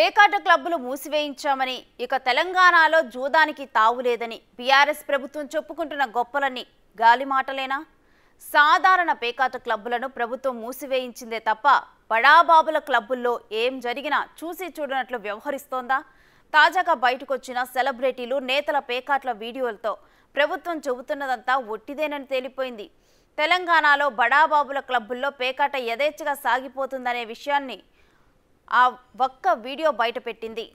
పేకాట క్లబ్బులు మూసివేయించామని ఇక తెలంగాణలో జూదానికి తావులేదని బీఆర్ఎస్ ప్రభుత్వం చెప్పుకుంటున్న గొప్పలన్నీ గాలి మాటలేనా సాధారణ పేకాట క్లబ్బులను ప్రభుత్వం మూసివేయించిందే తప్ప బడాబాబుల క్లబ్బుల్లో ఏం జరిగినా చూసి చూడనట్లు వ్యవహరిస్తోందా తాజాగా బయటకొచ్చిన సెలబ్రిటీలు నేతల పేకాట్ల వీడియోలతో ప్రభుత్వం చెబుతున్నదంతా ఒట్టిదేనని తేలిపోయింది తెలంగాణలో బడాబాబుల క్లబ్బుల్లో పేకాట యథేచ్ఛగా సాగిపోతుందనే విషయాన్ని ఆ ఒక్క వీడియో బయటపెట్టింది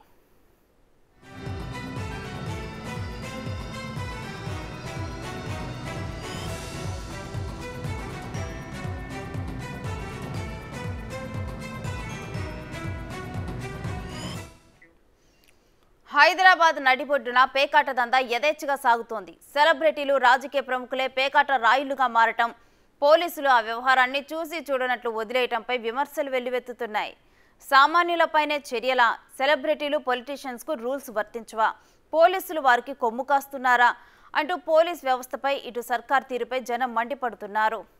హైదరాబాద్ నడిబొడ్డున పేకాట దందా యథేచ్ఛగా సాగుతోంది సెలబ్రిటీలు రాజకీయ ప్రముఖులే పేకాట రాయిలుగా మారటం పోలీసులు ఆ వ్యవహారాన్ని చూసి చూడనట్లు వదిలేయటంపై విమర్శలు వెల్లువెత్తుతున్నాయి సామాన్యులపైనే చర్యల సెలబ్రిటీలు పొలిటీషియన్స్కు రూల్స్ వర్తించవా పోలీసులు వారికి కొమ్ము కాస్తున్నారా అంటూ పోలీస్ వ్యవస్థపై ఇటు సర్కార్ తీరుపై జనం మండిపడుతున్నారు